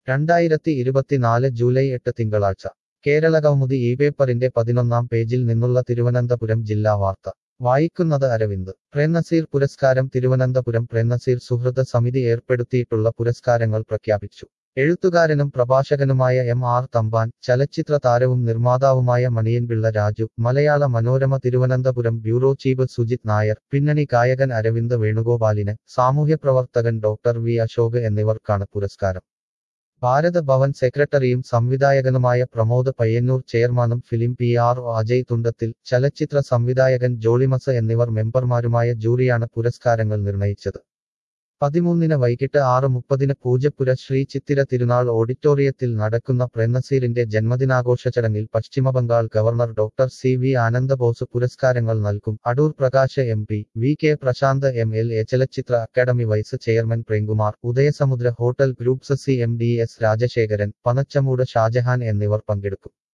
രണ്ടായിരത്തി ഇരുപത്തിനാല് ജൂലൈ എട്ട് തിങ്കളാഴ്ച കേരളകൗമുദി ഈ പേപ്പറിന്റെ പതിനൊന്നാം പേജിൽ നിന്നുള്ള തിരുവനന്തപുരം ജില്ലാ വാർത്ത വായിക്കുന്നത് അരവിന്ദ് പ്രേംനസീർ പുരസ്കാരം തിരുവനന്തപുരം പ്രേംനസീർ സുഹൃത സമിതി ഏർപ്പെടുത്തിയിട്ടുള്ള പുരസ്കാരങ്ങൾ പ്രഖ്യാപിച്ചു എഴുത്തുകാരനും പ്രഭാഷകനുമായ എം ആർ തമ്പാൻ ചലച്ചിത്ര താരവും നിർമ്മാതാവുമായ മണിയൻപിള്ള രാജു മലയാള മനോരമ തിരുവനന്തപുരം ബ്യൂറോ ചീഫ് സുജിത് നായർ പിന്നണി ഗായകൻ അരവിന്ദ് വേണുഗോപാലിന് സാമൂഹ്യപ്രവർത്തകൻ ഡോക്ടർ വി അശോക് എന്നിവർക്കാണ് പുരസ്കാരം ഭാരത് ഭവൻ സെക്രട്ടറിയും സംവിധായകനുമായ പ്രമോദ് പയ്യന്നൂർ ചെയർമാനും film P R O Ajay Thundathil ചലച്ചിത്ര സംവിധായകൻ ജോളിമസ് എന്നിവർ മെമ്പർമാരുമായ ജൂറിയാണ് പുരസ്കാരങ്ങൾ നിർണയിച്ചത് പതിമൂന്നിന് വൈകിട്ട് ആറ് മുപ്പതിന് പൂജപ്പുര ശ്രീ ചിത്തിര തിരുനാൾ ഓഡിറ്റോറിയത്തിൽ നടക്കുന്ന പ്രേംനസീറിന്റെ ജന്മദിനാഘോഷ ചടങ്ങിൽ Paschimabangal governor doctor C V Anandabose പുരസ്കാരങ്ങൾ നൽകും Adoor Prakash M P V K Prashanth M L A ചലച്ചിത്ര academy vice chairman Premkumar Udayasamudra hotel groups C M D S Rajasekharan Panachamoodu Shajahan എന്നിവർ പങ്കെടുക്കും